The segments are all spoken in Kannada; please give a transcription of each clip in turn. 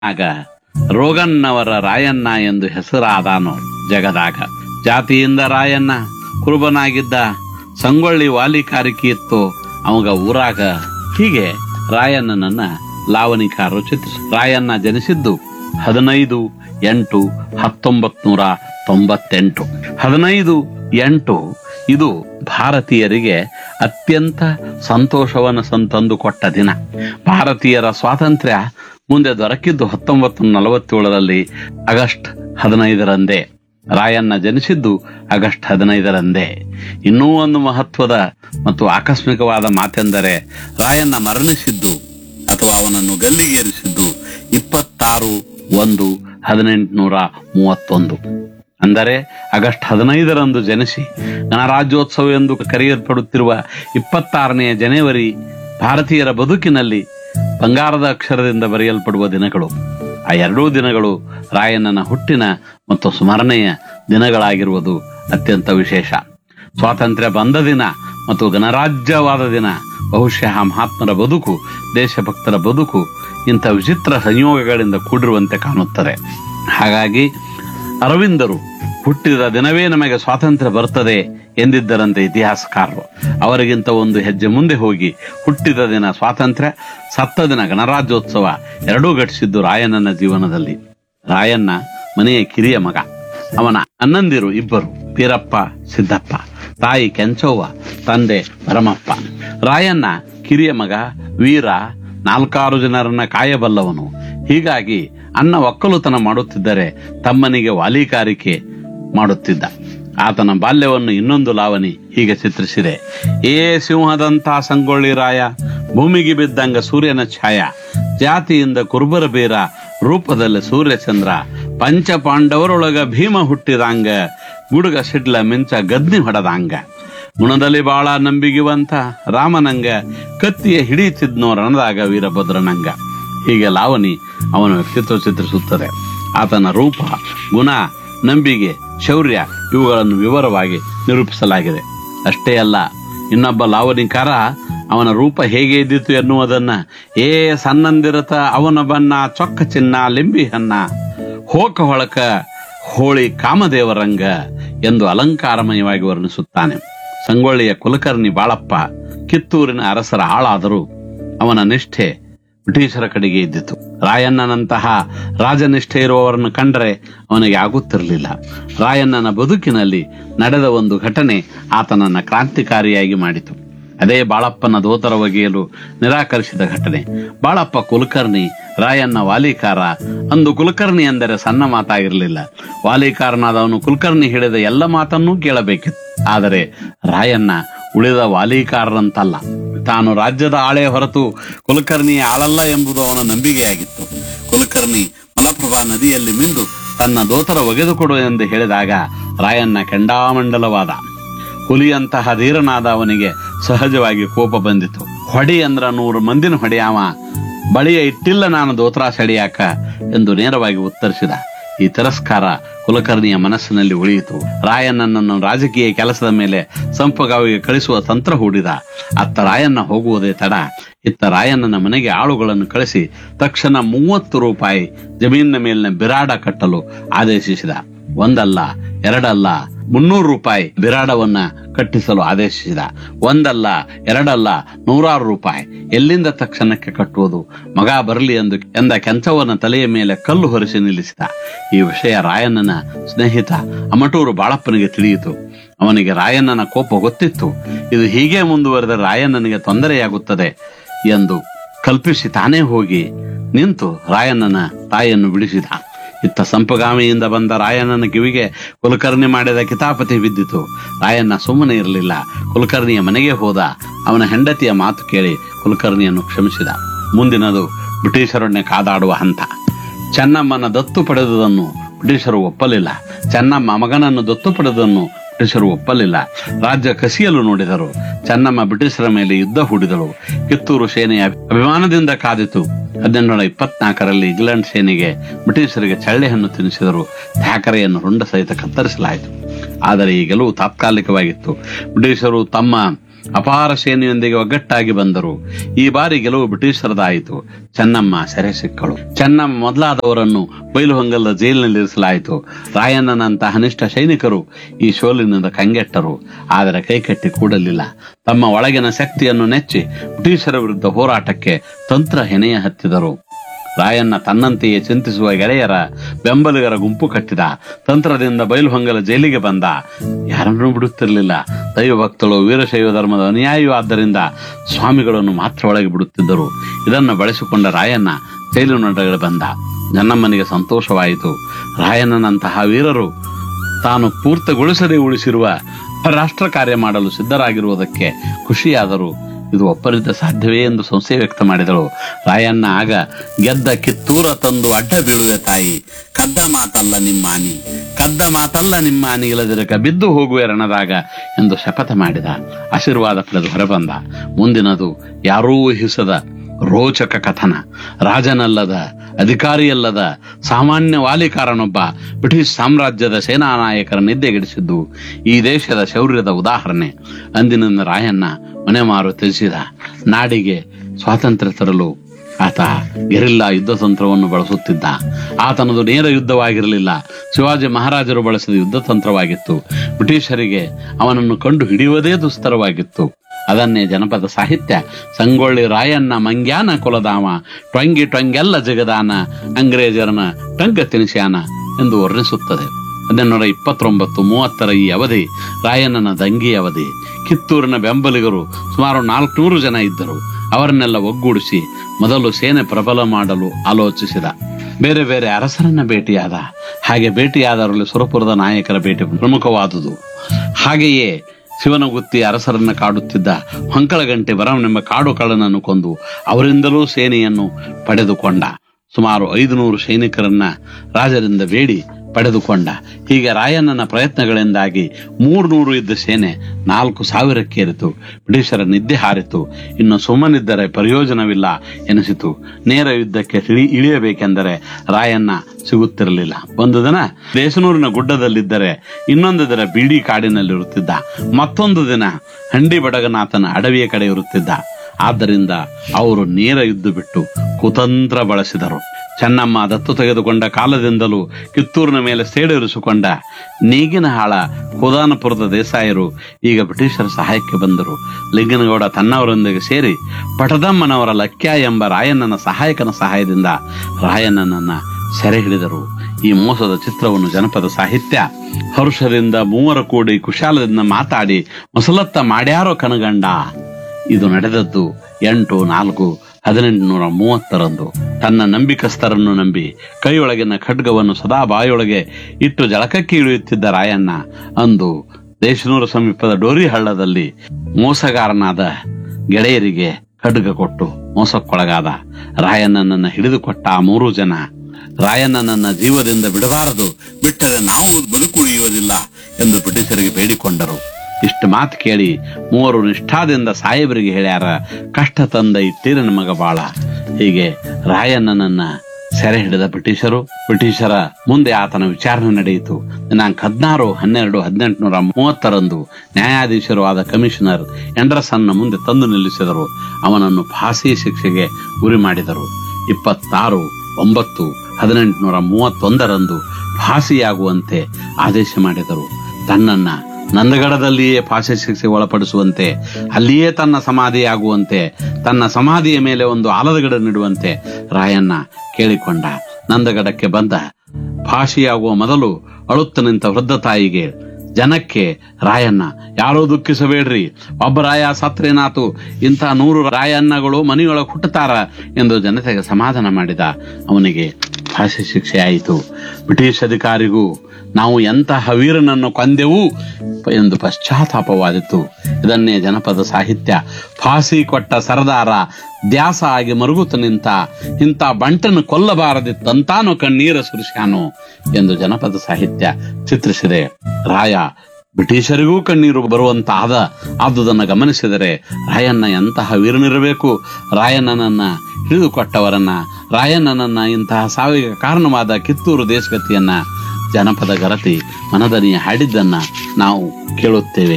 ಆಗ ರೋಗನ್ನವರ ರಾಯಣ್ಣ ಎಂದು ಹೆಸರಾದಾನು ಜಗದಾಗ ಜಾತಿಯಿಂದ ರಾಯಣ್ಣ ಕುರುಬನಾಗಿದ್ದ ಸಂಗೊಳ್ಳಿ ವಾಲಿಕಾರಿಕೆ ಇತ್ತು ಅವಾಗ ಊರಾಗ ಹೀಗೆ ರಾಯಣ್ಣನನ್ನ ಲಾವಣಿಕಾರರು ಚಿತ್ರಿಸ ರಾಯಣ್ಣ ಜನಿಸಿದ್ದು ಹದಿನೈದು ಎಂಟು ಹತ್ತೊಂಬತ್ ನೂರ ತೊಂಬತ್ತೆಂಟು ಹದಿನೈದು ಎಂಟು ಇದು ಭಾರತೀಯರಿಗೆ ಅತ್ಯಂತ ಸಂತೋಷವನ್ನು ಸಂತಂದು ಕೊಟ್ಟ ದಿನ ಭಾರತೀಯರ ಸ್ವಾತಂತ್ರ್ಯ ಮುಂದೆ ದೊರಕಿದ್ದು ಹತ್ತೊಂಬತ್ತು ನಲವತ್ತೇಳರಲ್ಲಿ ಆಗಸ್ಟ್ ಹದಿನೈದರಂದೇ ರಾಯಣ್ಣ ಜನಿಸಿದ್ದು ಆಗಸ್ಟ್ ಹದಿನೈದರಂದೇ ಇನ್ನೂ ಒಂದು ಮಹತ್ವದ ಮತ್ತು ಆಕಸ್ಮಿಕವಾದ ಮಾತೆಂದರೆ ರಾಯಣ್ಣ ಮರಣಿಸಿದ್ದು ಅಥವಾ ಅವನನ್ನು ಗಲ್ಲಿಗೇರಿಸಿದ್ದು ಇಪ್ಪತ್ತಾರು ಒಂದು ಹದಿನೆಂಟುನೂರ ಮೂವತ್ತೊಂದು ಅಂದರೆ ಆಗಸ್ಟ್ ಹದಿನೈದರಂದು ಜನಿಸಿ ಗಣರಾಜ್ಯೋತ್ಸವ ಎಂದು ಕರೆಯಲ್ಪಡುತ್ತಿರುವ ಇಪ್ಪತ್ತಾರನೆಯ ಜನವರಿ ಭಾರತೀಯರ ಬದುಕಿನಲ್ಲಿ ಬಂಗಾರದ ಅಕ್ಷರದಿಂದ ಬರೆಯಲ್ಪಡುವ ದಿನಗಳು ಆ ಎರಡೂ ದಿನಗಳು ರಾಯಣ್ಣನ ಹುಟ್ಟಿನ ಮತ್ತು ಸ್ಮರಣೆಯ ದಿನಗಳಾಗಿರುವುದು ಅತ್ಯಂತ ವಿಶೇಷ ಸ್ವಾತಂತ್ರ್ಯ ಬಂದ ದಿನ ಮತ್ತು ಗಣರಾಜ್ಯವಾದ ದಿನ ಬಹುಶಃ ಮಹಾತ್ಮರ ಬದುಕು ದೇಶಭಕ್ತರ ಬದುಕು ಇಂಥ ವಿಚಿತ್ರ ಸಂಯೋಗಗಳಿಂದ ಕೂಡಿರುವಂತೆ ಕಾಣುತ್ತದೆ ಹಾಗಾಗಿ ಅರವಿಂದರು ಹುಟ್ಟಿದ ದಿನವೇ ನಮಗೆ ಸ್ವಾತಂತ್ರ್ಯ ಬರ್ತದೆ ಎಂದಿದ್ದರಂತೆ ಇತಿಹಾಸಕಾರರು ಅವರಿಗಿಂತ ಒಂದು ಹೆಜ್ಜೆ ಮುಂದೆ ಹೋಗಿ ಹುಟ್ಟಿದ ದಿನ ಸ್ವಾತಂತ್ರ್ಯ ಸತ್ತ ದಿನ ಗಣರಾಜ್ಯೋತ್ಸವ ಎರಡೂ ಘಟಿಸಿದ್ದು ರಾಯಣ್ಣನ ಜೀವನದಲ್ಲಿ ರಾಯಣ್ಣ ಮನೆಯ ಕಿರಿಯ ಮಗ ಅವನ ಅಣ್ಣಂದಿರು ಇಬ್ಬರು ಬೀರಪ್ಪ ಸಿದ್ದಪ್ಪ ತಾಯಿ ಕೆಂಚವ್ವ ತಂದೆ ಪರಮಪ್ಪ ರಾಯಣ್ಣ ಕಿರಿಯ ಮಗ ವೀರ ನಾಲ್ಕಾರು ಜನರನ್ನ ಕಾಯಬಲ್ಲವನು ಹೀಗಾಗಿ ಅನ್ನ ಒಕ್ಕಲುತನ ಮಾಡುತ್ತಿದ್ದರೆ ತಮ್ಮನಿಗೆ ವಾಲಿಕಾರಿಕೆ ಮಾಡುತ್ತಿದ್ದ ಆತನ ಬಾಲ್ಯವನ್ನು ಇನ್ನೊಂದು ಲಾವಣಿ ಹೀಗೆ ಚಿತ್ರಿಸಿದೆ ಏ ಸಿಂಹದಂತ ಸಂಗೊಳ್ಳಿ ರಾಯ ಭೂಮಿಗೆ ಬಿದ್ದಂಗ ಸೂರ್ಯನ ಛಾಯ ಜಾತಿಯಿಂದ ಕುರುಬರ ಬೀರ ರೂಪದಲ್ಲಿ ಸೂರ್ಯಚಂದ್ರ ಪಂಚ ಪಾಂಡವರೊಳಗ ಭೀಮ ಹುಟ್ಟಿದಂಗ ಗುಡುಗ ಸಿಡ್ಲ ಮಿಂಚ ಗದ್ನಿ ಹೊಡೆದಂಗ ಗುಣದಲ್ಲಿ ಬಾಳ ನಂಬಿಗಿವಂತ ರಾಮನಂಗ ಕತ್ತಿಯ ಹಿಡಿಯುತ್ತಿದ್ನೋ ರಣದಾಗ ವೀರಭದ್ರನಂಗ ಹೀಗೆ ಲಾವಣಿ ಅವನ ವ್ಯಕ್ತಿತ್ವ ಚಿತ್ರಿಸುತ್ತದೆ ಆತನ ರೂಪ ಗುಣ ನಂಬಿಕೆ ಶೌರ್ಯ ಇವುಗಳನ್ನು ವಿವರವಾಗಿ ನಿರೂಪಿಸಲಾಗಿದೆ ಅಷ್ಟೇ ಅಲ್ಲ ಇನ್ನೊಬ್ಬ ಲಾವಣಿಕಾರ ಅವನ ರೂಪ ಹೇಗೆ ಇದ್ದಿತು ಎನ್ನುವುದನ್ನ ಏ ಸಣ್ಣಂದಿರತ ಅವನ ಬಣ್ಣ ಚೊಕ್ಕ ಚಿನ್ನ ಲಿಂಬಿ ಹನ್ನ ಹೋಕ ಹೊಳಕ ಹೋಳಿ ಕಾಮದೇವರಂಗ ಎಂದು ಅಲಂಕಾರಮಯವಾಗಿ ವರ್ಣಿಸುತ್ತಾನೆ ಸಂಗೊಳ್ಳಿಯ ಕುಲಕರ್ಣಿ ಬಾಳಪ್ಪ ಕಿತ್ತೂರಿನ ಅರಸರ ಆಳಾದರೂ ಅವನ ನಿಷ್ಠೆ ಬ್ರಿಟಿಷರ ಕಡೆಗೆ ಇದ್ದಿತು ರಾಯಣ್ಣನಂತಹ ರಾಜನಿಷ್ಠೆ ಇರುವವರನ್ನು ಕಂಡರೆ ಅವನಿಗೆ ಆಗುತ್ತಿರಲಿಲ್ಲ ರಾಯಣ್ಣನ ಬದುಕಿನಲ್ಲಿ ನಡೆದ ಒಂದು ಘಟನೆ ಆತನನ್ನ ಕ್ರಾಂತಿಕಾರಿಯಾಗಿ ಮಾಡಿತು ಅದೇ ಬಾಳಪ್ಪನ ದೋತರ ಒಗೆಯಲು ನಿರಾಕರಿಸಿದ ಘಟನೆ ಬಾಳಪ್ಪ ಕುಲಕರ್ಣಿ ರಾಯಣ್ಣ ವಾಲಿಕಾರ ಅಂದು ಕುಲಕರ್ಣಿ ಎಂದರೆ ಸಣ್ಣ ಮಾತಾಗಿರಲಿಲ್ಲ ವಾಲಿಕಾರನಾದವನು ಕುಲಕರ್ಣಿ ಹೇಳಿದ ಎಲ್ಲ ಮಾತನ್ನೂ ಕೇಳಬೇಕಿತ್ತು ಆದರೆ ರಾಯಣ್ಣ ಉಳಿದ ವಾಲಿಕಾರರಂತಲ್ಲ ತಾನು ರಾಜ್ಯದ ಆಳೆ ಹೊರತು ಕುಲಕರ್ಣಿಯ ಆಳಲ್ಲ ಎಂಬುದು ಅವನ ನಂಬಿಕೆಯಾಗಿತ್ತು ಕುಲಕರ್ಣಿ ಮಲಪ್ರಭಾ ನದಿಯಲ್ಲಿ ಮಿಂದು ತನ್ನ ದೋತರ ಒಗೆದುಕೊಡು ಎಂದು ಹೇಳಿದಾಗ ರಾಯಣ್ಣ ಕೆಂಡಾಮಂಡಲವಾದ ಹುಲಿಯಂತಹ ಧೀರನಾದ ಅವನಿಗೆ ಸಹಜವಾಗಿ ಕೋಪ ಬಂದಿತು ಹೊಡಿ ಅಂದ್ರ ನೂರು ಮಂದಿನ ಹೊಡೆಯಾವ ಬಳಿಯ ಇಟ್ಟಿಲ್ಲ ನಾನು ದೋತ್ರ ಸೆಳೆಯಾಕ ಎಂದು ನೇರವಾಗಿ ಉತ್ತರಿಸಿದ ಈ ತಿರಸ್ಕಾರ ಕುಲಕರ್ಣಿಯ ಮನಸ್ಸಿನಲ್ಲಿ ಉಳಿಯಿತು ರಾಯಣ್ಣನನ್ನು ರಾಜಕೀಯ ಕೆಲಸದ ಮೇಲೆ ಸಂಪಗಾವಿಗೆ ಕಳಿಸುವ ತಂತ್ರ ಹೂಡಿದ ಅತ್ತ ರಾಯಣ್ಣ ಹೋಗುವುದೇ ತಡ ಇತ್ತ ರಾಯಣ್ಣನ ಮನೆಗೆ ಆಳುಗಳನ್ನು ಕಳಿಸಿ ತಕ್ಷಣ ಮೂವತ್ತು ರೂಪಾಯಿ ಜಮೀನಿನ ಮೇಲಿನ ಬಿರಾಡ ಕಟ್ಟಲು ಆದೇಶಿಸಿದ ಒಂದಲ್ಲ ಎರಡಲ್ಲ ಮುನ್ನೂರು ರೂಪಾಯಿ ಬಿರಾಡವನ್ನ ಕಟ್ಟಿಸಲು ಆದೇಶಿಸಿದ ಒಂದಲ್ಲ ಎರಡಲ್ಲ ನೂರಾರು ರೂಪಾಯಿ ಎಲ್ಲಿಂದ ತಕ್ಷಣಕ್ಕೆ ಕಟ್ಟುವುದು ಮಗ ಬರಲಿ ಎಂದು ಎಂದ ಕೆಂಚವನ ತಲೆಯ ಮೇಲೆ ಕಲ್ಲು ಹೊರಿಸಿ ನಿಲ್ಲಿಸಿದ ಈ ವಿಷಯ ರಾಯಣ್ಣನ ಸ್ನೇಹಿತ ಅಮಟೂರು ಬಾಳಪ್ಪನಿಗೆ ತಿಳಿಯಿತು ಅವನಿಗೆ ರಾಯಣ್ಣನ ಕೋಪ ಗೊತ್ತಿತ್ತು ಇದು ಹೀಗೆ ಮುಂದುವರೆದರೆ ರಾಯಣ್ಣನಿಗೆ ತೊಂದರೆಯಾಗುತ್ತದೆ ಎಂದು ಕಲ್ಪಿಸಿ ತಾನೇ ಹೋಗಿ ನಿಂತು ರಾಯಣ್ಣನ ತಾಯಿಯನ್ನು ಬಿಡಿಸಿದ ಇತ್ತ ಸಂಪಗಾಮಿಯಿಂದ ಬಂದ ರಾಯಣ್ಣನ ಕಿವಿಗೆ ಕುಲಕರ್ಣಿ ಮಾಡಿದ ಕಿತಾಪತಿ ಬಿದ್ದಿತು ರಾಯಣ್ಣ ಸುಮ್ಮನೆ ಇರಲಿಲ್ಲ ಕುಲಕರ್ಣಿಯ ಮನೆಗೆ ಹೋದ ಅವನ ಹೆಂಡತಿಯ ಮಾತು ಕೇಳಿ ಕುಲಕರ್ಣಿಯನ್ನು ಕ್ಷಮಿಸಿದ ಮುಂದಿನದು ಬ್ರಿಟಿಷರೊಡನೆ ಕಾದಾಡುವ ಹಂತ ಚೆನ್ನಮ್ಮನ ದತ್ತು ಪಡೆದುದನ್ನು ಬ್ರಿಟಿಷರು ಒಪ್ಪಲಿಲ್ಲ ಚೆನ್ನಮ್ಮ ಮಗನನ್ನು ದತ್ತು ಪಡೆದನ್ನು ಬ್ರಿಟಿಷರು ಒಪ್ಪಲಿಲ್ಲ ರಾಜ್ಯ ಕಸಿಯಲು ನೋಡಿದರು ಚೆನ್ನಮ್ಮ ಬ್ರಿಟಿಷರ ಮೇಲೆ ಯುದ್ಧ ಹೂಡಿದಳು ಕಿತ್ತೂರು ಸೇನೆಯ ಅಭಿಮಾನದಿಂದ ಕಾದಿತು ಹದಿನೆಂಟುನೂರ ಇಪ್ಪತ್ನಾಲ್ಕರಲ್ಲಿ ಇಂಗ್ಲೆಂಡ್ ಸೇನೆಗೆ ಬ್ರಿಟಿಷರಿಗೆ ಚಳ್ಳೆಹಣ್ಣು ತಿನ್ನಿಸಿದರು ಥ್ಯಾಕರೆಯನ್ನು ರುಂಡ ಸಹಿತ ಕತ್ತರಿಸಲಾಯಿತು ಆದರೆ ಈ ಗೆಲುವು ತಾತ್ಕಾಲಿಕವಾಗಿತ್ತು ಬ್ರಿಟಿಷರು ತಮ್ಮ ಅಪಾರ ಸೇನೆಯೊಂದಿಗೆ ಒಗ್ಗಟ್ಟಾಗಿ ಬಂದರು ಈ ಬಾರಿ ಗೆಲುವು ಬ್ರಿಟಿಷರದಾಯಿತು ಚೆನ್ನಮ್ಮ ಸೆರೆ ಸಿಕ್ಕಳು ಚೆನ್ನಮ್ಮ ಮೊದಲಾದವರನ್ನು ಬೈಲುಹೊಂಗಲದ ಜೈಲಿನಲ್ಲಿರಿಸಲಾಯಿತು ರಾಯಣ್ಣನಂತಹ ಅನಿಷ್ಟ ಸೈನಿಕರು ಈ ಶೋಲಿನಿಂದ ಕಂಗೆಟ್ಟರು ಆದರೆ ಕೈಕಟ್ಟಿ ಕೂಡಲಿಲ್ಲ ತಮ್ಮ ಒಳಗಿನ ಶಕ್ತಿಯನ್ನು ನೆಚ್ಚಿ ಬ್ರಿಟಿಷರ ವಿರುದ್ಧ ಹೋರಾಟಕ್ಕೆ ತಂತ್ರ ಹೆಣೆಯ ಹತ್ತಿದರು ರಾಯಣ್ಣ ತನ್ನಂತೆಯೇ ಚಿಂತಿಸುವ ಗೆಳೆಯರ ಬೆಂಬಲಿಗರ ಗುಂಪು ಕಟ್ಟಿದ ತಂತ್ರದಿಂದ ಬೈಲುಹೊಂಗಲ ಜೈಲಿಗೆ ಬಂದ ಯಾರನ್ನೂ ಬಿಡುತ್ತಿರಲಿಲ್ಲ ದೈವಭಕ್ತಳು ವೀರಶೈವ ಧರ್ಮದ ಅನುಯಾಯಿಯೂ ಆದ್ದರಿಂದ ಸ್ವಾಮಿಗಳನ್ನು ಮಾತ್ರ ಒಳಗೆ ಬಿಡುತ್ತಿದ್ದರು ಇದನ್ನು ಬಳಸಿಕೊಂಡ ರಾಯಣ್ಣ ಜೈಲಿನೊಳಗೆ ಬಂದ ಜನ್ನಮ್ಮನಿಗೆ ಸಂತೋಷವಾಯಿತು ರಾಯಣ್ಣನಂತಹ ವೀರರು ತಾನು ಪೂರ್ತಗೊಳಿಸದೆ ಉಳಿಸಿರುವ ರಾಷ್ಟ್ರ ಕಾರ್ಯ ಮಾಡಲು ಸಿದ್ಧರಾಗಿರುವುದಕ್ಕೆ ಖುಷಿಯಾದರು ಇದು ಒಪ್ಪರಿದ್ದ ಸಾಧ್ಯವೇ ಎಂದು ಸಂಶಯ ವ್ಯಕ್ತ ಮಾಡಿದಳು ರಾಯಣ್ಣ ಆಗ ಗೆದ್ದ ಕಿತ್ತೂರ ತಂದು ಅಡ್ಡ ಬೀಳುವೆ ತಾಯಿ ಕದ್ದ ಮಾತಲ್ಲ ನಿಮ್ಮಾನಿ ಕದ್ದ ಮಾತಲ್ಲ ನಿಮ್ಮಾನಿ ಇಲ್ಲದಿರಕ ಬಿದ್ದು ಹೋಗುವೆ ರಣದಾಗ ಎಂದು ಶಪಥ ಮಾಡಿದ ಆಶೀರ್ವಾದ ಪಡೆದು ಹೊರಬಂದ ಮುಂದಿನದು ಯಾರೂ ಊಹಿಸದ ರೋಚಕ ಕಥನ ರಾಜನಲ್ಲದ ಅಧಿಕಾರಿಯಲ್ಲದ ಸಾಮಾನ್ಯ ವಾಲಿಕಾರನೊಬ್ಬ ಬ್ರಿಟಿಷ್ ಸಾಮ್ರಾಜ್ಯದ ಸೇನಾ ನಾಯಕರ ನಿದ್ದೆಗೆಡಿಸಿದ್ದು ಈ ದೇಶದ ಶೌರ್ಯದ ಉದಾಹರಣೆ ಅಂದಿನಿಂದ ರಾಯಣ್ಣ ಮನೆ ಮಾರು ತ್ಯಜಿಸಿದ ನಾಡಿಗೆ ಸ್ವಾತಂತ್ರ್ಯ ತರಲು ಆತ ಗೆರಿಲ್ಲಾ ಯುದ್ಧ ತಂತ್ರವನ್ನು ಬಳಸುತ್ತಿದ್ದ ಆತನದು ನೇರ ಯುದ್ಧವಾಗಿರಲಿಲ್ಲ ಶಿವಾಜಿ ಮಹಾರಾಜರು ಬಳಸಿದ ಯುದ್ಧ ತಂತ್ರವಾಗಿತ್ತು ಬ್ರಿಟಿಷರಿಗೆ ಅವನನ್ನು ಕಂಡು ಹಿಡಿಯುವುದೇ ದುಸ್ತರವಾಗಿತ್ತು ಅದನ್ನೇ ಜನಪದ ಸಾಹಿತ್ಯ ಸಂಗೊಳ್ಳಿ ರಾಯಣ್ಣ ಮಂಗ್ಯಾನ ಕುಲದಾಮ ಟೊಂಗಿ ಟೊಂಗೆಲ್ಲ ಜಗದಾನ ಅಂಗ್ರೇಜರನ ಟಂಕ ತಿನಿಸ್ಯಾನ ಎಂದು ವರ್ಣಿಸುತ್ತದೆ ಹದಿನೆಂಟುನೂರ ಇಪ್ಪತ್ತೊಂಬತ್ತು ಮೂವತ್ತರ ಈ ಅವಧಿ ರಾಯಣ್ಣನ ದಂಗಿ ಅವಧಿ ಕಿತ್ತೂರಿನ ಬೆಂಬಲಿಗರು ಸುಮಾರು ನಾಲ್ಕುನೂರು ಜನ ಇದ್ದರು ಅವರನ್ನೆಲ್ಲ ಒಗ್ಗೂಡಿಸಿ ಮೊದಲು ಸೇನೆ ಪ್ರಬಲ ಮಾಡಲು ಆಲೋಚಿಸಿದ ಬೇರೆ ಬೇರೆ ಅರಸರನ್ನ ಭೇಟಿಯಾದ ಹಾಗೆ ಭೇಟಿಯಾದವರಲ್ಲಿ ಸುರಪುರದ ನಾಯಕರ ಭೇಟಿ ಪ್ರಮುಖವಾದುದು ಹಾಗೆಯೇ ಶಿವನಗುತ್ತಿ ಅರಸರನ್ನ ಕಾಡುತ್ತಿದ್ದ ಹೊಂಕಳಗಂಟೆ ಬರವನೆಂಬ ಕಾಡು ಕಳ್ಳನನ್ನು ಕೊಂದು ಅವರಿಂದಲೂ ಸೇನೆಯನ್ನು ಪಡೆದುಕೊಂಡ ಸುಮಾರು ಐದುನೂರು ಸೈನಿಕರನ್ನ ರಾಜರಿಂದ ಬೇಡಿ ಪಡೆದುಕೊಂಡ ಹೀಗೆ ರಾಯಣ್ಣನ ಪ್ರಯತ್ನಗಳಿಂದಾಗಿ ಮೂರ್ನೂರು ಇದ್ದ ಸೇನೆ ನಾಲ್ಕು ಸಾವಿರಕ್ಕೇರಿತು ಬ್ರಿಟಿಷರ ನಿದ್ದೆ ಹಾರಿತು ಇನ್ನು ಸುಮ್ಮನಿದ್ದರೆ ಪ್ರಯೋಜನವಿಲ್ಲ ಎನಿಸಿತು ನೇರ ಯುದ್ಧಕ್ಕೆ ಇಳಿ ಇಳಿಯಬೇಕೆಂದರೆ ರಾಯಣ್ಣ ಸಿಗುತ್ತಿರಲಿಲ್ಲ ಒಂದು ದಿನ ದೇಶನೂರಿನ ಗುಡ್ಡದಲ್ಲಿದ್ದರೆ ಇನ್ನೊಂದು ದಿನ ಬೀಡಿ ಕಾಡಿನಲ್ಲಿರುತ್ತಿದ್ದ ಮತ್ತೊಂದು ದಿನ ಹಂಡಿ ಬಡಗನಾಥನ ಅಡವಿಯ ಕಡೆ ಇರುತ್ತಿದ್ದ ಆದ್ದರಿಂದ ಅವರು ನೇರ ಯುದ್ಧ ಬಿಟ್ಟು ಕುತಂತ್ರ ಬಳಸಿದರು ಚೆನ್ನಮ್ಮ ದತ್ತು ತೆಗೆದುಕೊಂಡ ಕಾಲದಿಂದಲೂ ಕಿತ್ತೂರಿನ ಮೇಲೆ ಸೇಡಿರಿಸಿಕೊಂಡ ನೇಗಿನಹಾಳ ಕೋದಾನಪುರದ ದೇಸಾಯರು ಈಗ ಬ್ರಿಟಿಷರ ಸಹಾಯಕ್ಕೆ ಬಂದರು ಲಿಂಗನಗೌಡ ತನ್ನವರೊಂದಿಗೆ ಸೇರಿ ಪಟದಮ್ಮನವರ ಲಕ್ಯ ಎಂಬ ರಾಯಣ್ಣನ ಸಹಾಯಕನ ಸಹಾಯದಿಂದ ರಾಯಣ್ಣನನ್ನ ಸೆರೆ ಹಿಡಿದರು ಈ ಮೋಸದ ಚಿತ್ರವನ್ನು ಜನಪದ ಸಾಹಿತ್ಯ ಹರುಷದಿಂದ ಮೂವರ ಕೂಡಿ ಕುಶಾಲದಿಂದ ಮಾತಾಡಿ ಮಸಲತ್ತ ಮಾಡ್ಯಾರೋ ಕನಗಂಡ ಇದು ನಡೆದದ್ದು ಎಂಟು ನಾಲ್ಕು ಹದಿನೆಂಟುನೂರ ಮೂವತ್ತರಂದು ತನ್ನ ನಂಬಿಕಸ್ಥರನ್ನು ನಂಬಿ ಕೈಯೊಳಗಿನ ಖಡ್ಗವನ್ನು ಸದಾ ಬಾಯೊಳಗೆ ಇಟ್ಟು ಜಳಕಕ್ಕೆ ಇಳಿಯುತ್ತಿದ್ದ ರಾಯಣ್ಣ ಅಂದು ದೇಶನೂರ ಸಮೀಪದ ಡೋರಿ ಹಳ್ಳದಲ್ಲಿ ಮೋಸಗಾರನಾದ ಗೆಳೆಯರಿಗೆ ಖಡ್ಗ ಕೊಟ್ಟು ಮೋಸಕ್ಕೊಳಗಾದ ರಾಯಣ್ಣನನ್ನ ಹಿಡಿದುಕೊಟ್ಟ ಆ ಮೂರು ಜನ ರಾಯಣ್ಣನನ್ನ ಜೀವದಿಂದ ಬಿಡಬಾರದು ಬಿಟ್ಟರೆ ನಾವು ಬದುಕುಳಿಯುವುದಿಲ್ಲ ಎಂದು ಬ್ರಿಟಿಷರಿಗೆ ಬೇಡಿಕೊಂಡರು ಇಷ್ಟು ಮಾತು ಕೇಳಿ ಮೂವರು ನಿಷ್ಠಾದಿಂದ ಸಾಹೇಬರಿಗೆ ಹೇಳ್ಯಾರ ಕಷ್ಟ ತಂದ ಇಟ್ಟೀರನ ಮಗ ಬಾಳ ಹೀಗೆ ರಾಯಣ್ಣನನ್ನ ಸೆರೆ ಹಿಡಿದ ಬ್ರಿಟಿಷರು ಬ್ರಿಟಿಷರ ಮುಂದೆ ಆತನ ವಿಚಾರಣೆ ನಡೆಯಿತು ದಿನಾಂಕ ಹದಿನಾರು ಹನ್ನೆರಡು ಹದಿನೆಂಟುನೂರ ಮೂವತ್ತರಂದು ನ್ಯಾಯಾಧೀಶರು ಆದ ಕಮಿಷನರ್ ಎಂಡರ್ಸನ್ನ ಮುಂದೆ ತಂದು ನಿಲ್ಲಿಸಿದರು ಅವನನ್ನು ಫಾಸಿ ಶಿಕ್ಷೆಗೆ ಗುರಿ ಮಾಡಿದರು ಇಪ್ಪತ್ತಾರು ಒಂಬತ್ತು ಹದಿನೆಂಟುನೂರ ಮೂವತ್ತೊಂದರಂದು ಫಾಸಿಯಾಗುವಂತೆ ಆದೇಶ ಮಾಡಿದರು ತನ್ನನ್ನ ನಂದಗಡದಲ್ಲಿಯೇ ಫಾಸಿ ಶಿಕ್ಷೆ ಒಳಪಡಿಸುವಂತೆ ಅಲ್ಲಿಯೇ ತನ್ನ ಸಮಾಧಿಯಾಗುವಂತೆ ತನ್ನ ಸಮಾಧಿಯ ಮೇಲೆ ಒಂದು ಆಲದ ಗಿಡ ನೆಡುವಂತೆ ರಾಯಣ್ಣ ಕೇಳಿಕೊಂಡ ನಂದಗಡಕ್ಕೆ ಬಂದ ಫಾಸಿಯಾಗುವ ಮೊದಲು ಅಳುತ್ತ ನಿಂತ ವೃದ್ಧ ತಾಯಿಗೆ ಜನಕ್ಕೆ ರಾಯಣ್ಣ ಯಾರೂ ದುಃಖಿಸಬೇಡ್ರಿ ಒಬ್ಬ ರಾಯ ಸತ್ರೇನಾತು ಇಂಥ ನೂರು ರಾಯಣ್ಣಗಳು ಮನೆಯೊಳಗೆ ಹುಟ್ಟುತ್ತಾರ ಎಂದು ಜನತೆಗೆ ಸಮಾಧಾನ ಮಾಡಿದ ಅವನಿಗೆ ಫಾಸಿ ಶಿಕ್ಷೆ ಆಯಿತು ಬ್ರಿಟಿಷ್ ಅಧಿಕಾರಿಗೂ ನಾವು ಎಂತಹ ವೀರನನ್ನು ಕೊಂದೆವು ಎಂದು ಪಶ್ಚಾತ್ತಾಪವಾದಿತ್ತು ಇದನ್ನೇ ಜನಪದ ಸಾಹಿತ್ಯ ಫಾಸಿ ಕೊಟ್ಟ ಸರದಾರ ದ್ಯಾಸ ಆಗಿ ಮರುಗುತ್ತ ನಿಂತ ಇಂಥ ಬಂಟನ್ನು ಕೊಲ್ಲಬಾರದಿತ್ತಂತಾನು ಕಣ್ಣೀರ ಸುರಿಸ್ಯಾನು ಎಂದು ಜನಪದ ಸಾಹಿತ್ಯ ಚಿತ್ರಿಸಿದೆ ರಾಯ ಬ್ರಿಟಿಷರಿಗೂ ಕಣ್ಣೀರು ಬರುವಂತಾದ ಆದುದನ್ನು ಗಮನಿಸಿದರೆ ರಾಯಣ್ಣ ಎಂತಹ ವೀರನಿರಬೇಕು ರಾಯಣ್ಣನನ್ನ ಹಿಡಿದುಕೊಟ್ಟವರನ್ನ ರಾಯಣ್ಣನನ್ನ ಇಂತಹ ಸಾವಿಗೆ ಕಾರಣವಾದ ಕಿತ್ತೂರು ದೇಶಗತಿಯನ್ನ ಜನಪದ ಗರತಿ ಮನದನಿಯ ಹಾಡಿದ್ದನ್ನ ನಾವು ಕೇಳುತ್ತೇವೆ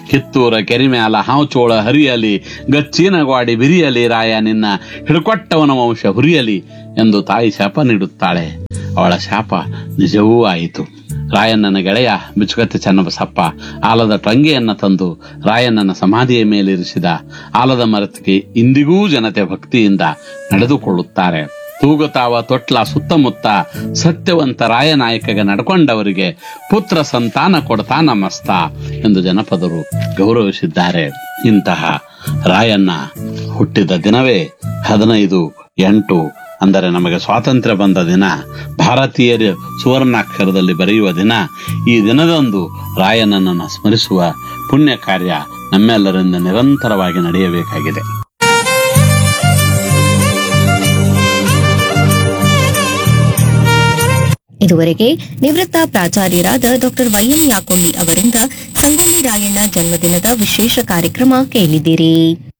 ಕಿತ್ತೂರ ಕೆರಿಮ್ಯಾಲ ಹಾವುಚೋಳ ಹರಿಯಲಿ ಗಚ್ಚಿನ ಗ್ವಾಡಿ ಬಿರಿಯಲಿ ರಾಯ ನಿನ್ನ ಹಿಡ್ಕೊಟ್ಟವನ ವಂಶ ಹುರಿಯಲಿ ಎಂದು ತಾಯಿ ಶಾಪ ನೀಡುತ್ತಾಳೆ ಅವಳ ಶಾಪ ನಿಜವೂ ಆಯಿತು ರಾಯಣ್ಣನ ಗೆಳೆಯ ಬಿಚ್ಚುಗತ್ತಿ ಚನ್ನಬಸಪ್ಪ ಆಲದ ಟೊಂಗೆಯನ್ನ ತಂದು ರಾಯಣ್ಣನ ಸಮಾಧಿಯ ಮೇಲಿರಿಸಿದ ಆಲದ ಮರತಿಗೆ ಇಂದಿಗೂ ಜನತೆ ಭಕ್ತಿಯಿಂದ ನಡೆದುಕೊಳ್ಳುತ್ತಾರೆ ತೂಗುತಾವ ತೊಟ್ಲ ಸುತ್ತಮುತ್ತ ಸತ್ಯವಂತ ರಾಯನಾಯಕಗೆ ನಡ್ಕೊಂಡವರಿಗೆ ಪುತ್ರ ಸಂತಾನ ಕೊಡ್ತಾನ ಮಸ್ತ ಎಂದು ಜನಪದರು ಗೌರವಿಸಿದ್ದಾರೆ ಇಂತಹ ರಾಯಣ್ಣ ಹುಟ್ಟಿದ ದಿನವೇ ಹದಿನೈದು ಎಂಟು ಅಂದರೆ ನಮಗೆ ಸ್ವಾತಂತ್ರ್ಯ ಬಂದ ದಿನ ಭಾರತೀಯರು ಸುವರ್ಣಾಕ್ಷರದಲ್ಲಿ ಬರೆಯುವ ದಿನ ಈ ದಿನದಂದು ರಾಯಣ್ಣನನ್ನು ಸ್ಮರಿಸುವ ಪುಣ್ಯ ಕಾರ್ಯ ನಮ್ಮೆಲ್ಲರಿಂದ ನಿರಂತರವಾಗಿ ನಡೆಯಬೇಕಾಗಿದೆ ಇದುವರೆಗೆ ನಿವೃತ್ತ ಪ್ರಾಚಾರ್ಯರಾದ ಡಾಕ್ಟರ್ ವೈಎಂ ಯಾಕೊಂಡಿ ಅವರಿಂದ ಸಂಗೊಳ್ಳಿ ರಾಯಣ್ಣ ಜನ್ಮದಿನದ ವಿಶೇಷ ಕಾರ್ಯಕ್ರಮ ಕೇಳಿದಿರಿ